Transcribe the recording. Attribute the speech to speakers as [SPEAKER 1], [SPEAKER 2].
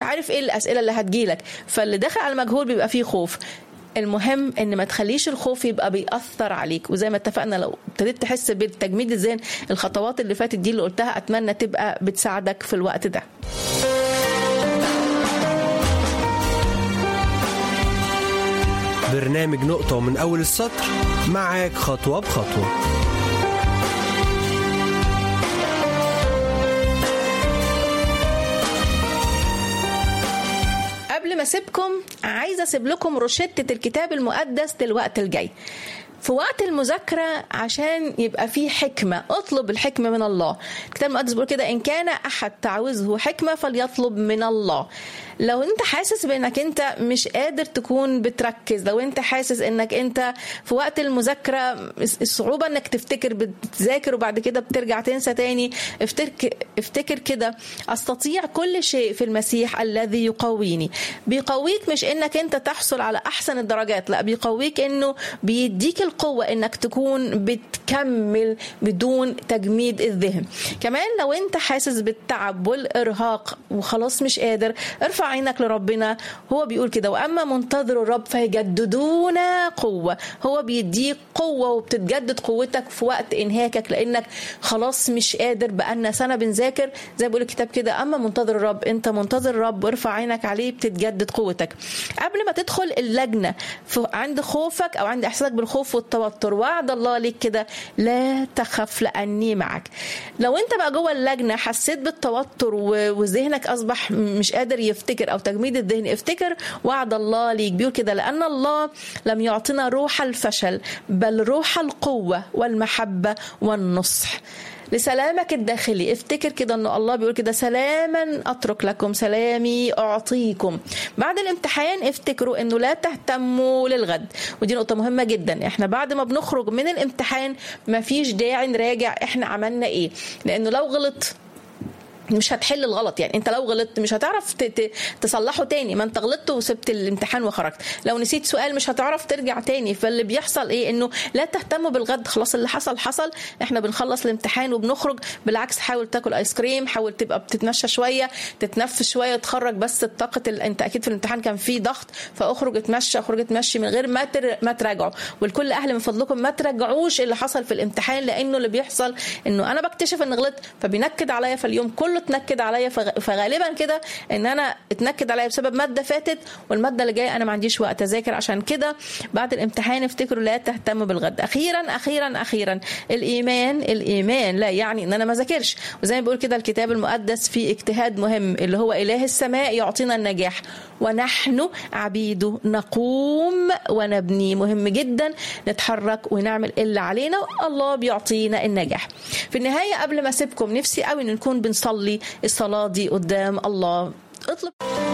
[SPEAKER 1] عارف ايه الاسئله اللي هتجيلك فاللي داخل على المجهول بيبقى فيه خوف المهم ان ما تخليش الخوف يبقى بيأثر عليك وزي ما اتفقنا لو ابتديت تحس بالتجميد الذهن الخطوات اللي فاتت دي اللي قلتها اتمنى تبقى بتساعدك في الوقت ده
[SPEAKER 2] برنامج نقطة ومن أول السطر معاك خطوة بخطوة
[SPEAKER 1] قبل ما اسيبكم عايزه اسيب لكم روشته الكتاب المقدس للوقت الجاي في وقت المذاكرة عشان يبقى فيه حكمة اطلب الحكمة من الله الكتاب المقدس بيقول كده إن كان أحد تعوزه حكمة فليطلب من الله لو انت حاسس بانك انت مش قادر تكون بتركز لو انت حاسس انك انت في وقت المذاكره الصعوبه انك تفتكر بتذاكر وبعد كده بترجع تنسى تاني افتكر افتكر كده استطيع كل شيء في المسيح الذي يقويني بيقويك مش انك انت تحصل على احسن الدرجات لا بيقويك انه بيديك القوه انك تكون بتكمل بدون تجميد الذهن كمان لو انت حاسس بالتعب والارهاق وخلاص مش قادر ارفع عينك لربنا هو بيقول كده واما منتظر الرب فيجددون قوه هو بيديك قوه وبتتجدد قوتك في وقت انهاكك لانك خلاص مش قادر بقالنا سنه بنذاكر زي بيقول الكتاب كده اما منتظر الرب انت منتظر الرب وارفع عينك عليه بتتجدد قوتك قبل ما تدخل اللجنه عند خوفك او عند احساسك بالخوف والتوتر وعد الله ليك كده لا تخف لاني معك لو انت بقى جوه اللجنه حسيت بالتوتر وذهنك اصبح مش قادر يفتكر او تجميد الذهن افتكر وعد الله ليك بيقول كده لان الله لم يعطينا روح الفشل بل روح القوه والمحبه والنصح لسلامك الداخلي افتكر كده ان الله بيقول كده سلاما اترك لكم سلامي اعطيكم بعد الامتحان افتكروا انه لا تهتموا للغد ودي نقطه مهمه جدا احنا بعد ما بنخرج من الامتحان مفيش داعي نراجع احنا عملنا ايه لانه لو غلط مش هتحل الغلط يعني انت لو غلطت مش هتعرف تصلحه تاني ما انت غلطت وسبت الامتحان وخرجت لو نسيت سؤال مش هتعرف ترجع تاني فاللي بيحصل ايه انه لا تهتموا بالغد خلاص اللي حصل حصل احنا بنخلص الامتحان وبنخرج بالعكس حاول تاكل ايس كريم حاول تبقى بتتمشى شويه تتنفس شويه تخرج بس الطاقه ال... انت اكيد في الامتحان كان في ضغط فاخرج اتمشى اخرج اتمشي من غير ما تر... ما تراجعوا والكل اهل من فضلكم ما تراجعوش اللي حصل في الامتحان لانه اللي بيحصل انه انا بكتشف ان غلطت فبينكد عليا فاليوم كله اتنكد عليا فغالبا كده ان انا اتنكد عليا بسبب ماده فاتت والماده اللي جايه انا ما عنديش وقت اذاكر عشان كده بعد الامتحان افتكروا لا تهتموا بالغد اخيرا اخيرا اخيرا الايمان الايمان لا يعني ان انا ما ذاكرش وزي ما بيقول كده الكتاب المقدس في اجتهاد مهم اللي هو اله السماء يعطينا النجاح ونحن عبيده نقوم ونبني مهم جدا نتحرك ونعمل اللي علينا الله بيعطينا النجاح في النهايه قبل ما اسيبكم نفسي قوي ان نكون بنصلي الصلاه دي قدام الله اطلب